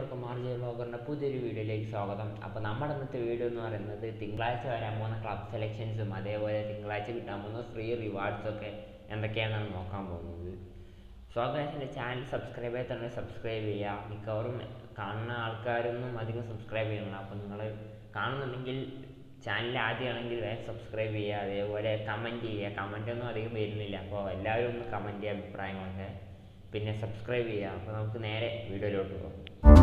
എല്ലാവർക്കും മാർജി വ്ളോഗറിൻ്റെ പുതിയൊരു വീഡിയോയിലേക്ക് സ്വാഗതം അപ്പോൾ നമ്മുടെ ഇന്നത്തെ വീഡിയോ എന്ന് പറയുന്നത് തിങ്കളാഴ്ച വരാൻ പോകുന്ന ക്ലബ് സെലക്ഷൻസും അതേപോലെ തിങ്കളാഴ്ച കിട്ടാൻ പോകുന്ന ഫ്രീ റിവാർഡ്സും ഒക്കെ എന്തൊക്കെയാണെന്നാണ് നോക്കാൻ പോകുന്നത് സോ ഗൈസ് എൻ്റെ ചാനൽ സബ്സ്ക്രൈബ് ചെയ്ത് തന്നെ സബ്സ്ക്രൈബ് ചെയ്യുക മിക്കവാറും കാണുന്ന ആൾക്കാരൊന്നും അധികം സബ്സ്ക്രൈബ് ചെയ്യുന്നില്ല അപ്പോൾ നിങ്ങൾ കാണുന്നുണ്ടെങ്കിൽ ചാനൽ ആദ്യമാണെങ്കിൽ വേഗം സബ്സ്ക്രൈബ് ചെയ്യുക അതേപോലെ കമൻറ്റ് ചെയ്യുക കമൻ്റ് ഒന്നും അധികം വരുന്നില്ല അപ്പോൾ എല്ലാവരും ഒന്ന് കമൻറ്റ് ചെയ്യുക അഭിപ്രായങ്ങളൊക്കെ പിന്നെ സബ്സ്ക്രൈബ് ചെയ്യുക അപ്പോൾ നമുക്ക് നേരെ വീഡിയോയിലോട്ട് പോകാം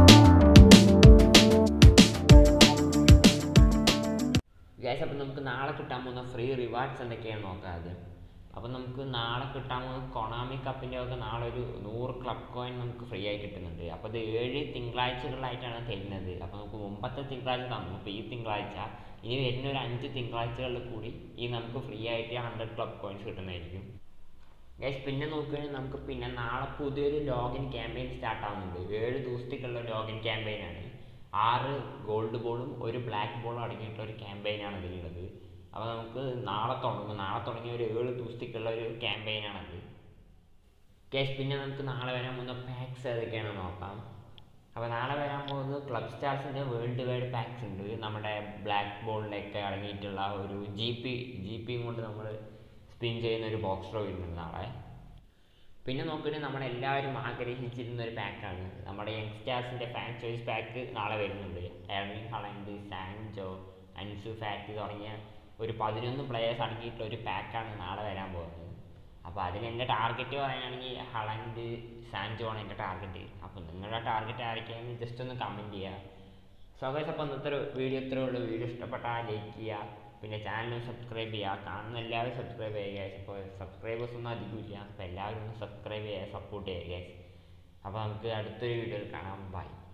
ഗൈസ് അപ്പോൾ നമുക്ക് നാളെ കിട്ടാൻ പോകുന്ന ഫ്രീ റിവാർഡ്സ് എന്തൊക്കെയാണെന്ന് നോക്കാം ആദ്യം അപ്പോൾ നമുക്ക് നാളെ കിട്ടാൻ പോകുന്ന കൊണാമി കപ്പിൻ്റെ ഒക്കെ നാളെ ഒരു നൂറ് ക്ലബ് കോയിൻ നമുക്ക് ഫ്രീ ആയി കിട്ടുന്നുണ്ട് അപ്പോൾ അത് ഏഴ് തിങ്കളാഴ്ചകളിലായിട്ടാണ് തരുന്നത് അപ്പോൾ നമുക്ക് മുമ്പത്തെ തിങ്കളാഴ്ച തന്നു അപ്പോൾ ഈ തിങ്കളാഴ്ച ഇനി വരുന്ന ഒരു അഞ്ച് തിങ്കളാഴ്ചകളിൽ കൂടി ഈ നമുക്ക് ഫ്രീ ആയിട്ട് ഹൺഡ്രഡ് ക്ലബ് കോയിൻസ് കിട്ടുന്നതായിരിക്കും ഗൈസ് പിന്നെ നോക്കുകയാണെങ്കിൽ നമുക്ക് പിന്നെ നാളെ പുതിയൊരു ലോഗിൻ ക്യാമ്പയിൻ സ്റ്റാർട്ട് ആവുന്നുണ്ട് ഏഴ് ദിവസത്തേക്കുള്ള ലോഗിൻ ക്യാമ്പയിനാണ് ആറ് ഗോൾഡ് ബോളും ഒരു ബ്ലാക്ക് ബോളും അടങ്ങിയിട്ടുള്ള ഒരു ക്യാമ്പയിനാണ് ഇതിലുള്ളത് അപ്പോൾ നമുക്ക് നാളെ തുടങ്ങും നാളെ തുടങ്ങിയ ഒരു ഏഴ് ദിവസത്തേക്കുള്ള ഒരു ക്യാമ്പയിനാണത് ഗൈസ് പിന്നെ നമുക്ക് നാളെ വരാൻ പോകുന്ന പാക്സ് ഏതൊക്കെയാണെന്ന് നോക്കാം അപ്പോൾ നാളെ വരാൻ പോകുന്നത് ക്ലബ് സ്റ്റാർസിൻ്റെ വേൾഡ് വൈഡ് പാക്സ് ഉണ്ട് നമ്മുടെ ബ്ലാക്ക് ബോളിലൊക്കെ അടങ്ങിയിട്ടുള്ള ഒരു ജി പി ജി പിയും കൊണ്ട് നമ്മൾ സ്പിൻ ചെയ്യുന്ന ഒരു ബോക്സ് ഡ്രോ വരുന്നുണ്ട് നാളെ പിന്നെ നോക്കുകയാണെങ്കിൽ നമ്മളെല്ലാവരും ആഗ്രഹിച്ചിരുന്ന ഒരു പാക്കാണ് നമ്മുടെ യങ്സ്റ്റാർസിൻ്റെ ഫാൻ ചോയ്സ് പാക്ക് നാളെ വരുന്നുണ്ട് Erwin Haaland Sancho Ansu Fati തുടങ്ങിയ ഒരു പതിനൊന്ന് പ്ലെയേഴ്സ് അടങ്ങിയിട്ടുള്ള ഒരു പാക്കാണ് നാളെ വരാൻ പോകുന്നത് അപ്പോൾ അതിന് എൻ്റെ ടാർഗറ്റ് പറയുകയാണെങ്കിൽ ഹളൻഡ് സാൻജോ ആണ് എൻ്റെ ടാർഗറ്റ് അപ്പോൾ നിങ്ങളുടെ ടാർഗറ്റ് ആരൊക്കെയാണെന്ന് ജസ്റ്റ് ഒന്ന് കമൻറ്റ് ചെയ്യുക സോ ഗൈസ് അപ്പോൾ ഇന്നത്തെ ഒരു വീഡിയോ ഇത്രയേ ഉള്ളൂ വീഡിയോ ഇഷ്ടപ്പെട്ടാൽ ലൈക്ക് ചെയ്യുക പിന്നെ ചാനൽ സബ്സ്ക്രൈബ് ചെയ്യുക കാണുന്ന എല്ലാവരും സബ്സ്ക്രൈബ് ചെയ്യുക ഗൈസ് ഇപ്പോൾ സബ്സ്ക്രൈബേഴ്സ് ഒന്നും അധികമില്ല അപ്പോൾ എല്ലാവരും ഒന്ന് സബ്സ്ക്രൈബ് ചെയ്യുക സപ്പോർട്ട് ചെയ്യുക ഗൈസ് അപ്പോൾ നമുക്ക് അടുത്തൊരു വീഡിയോയിൽ കാണാം ബൈ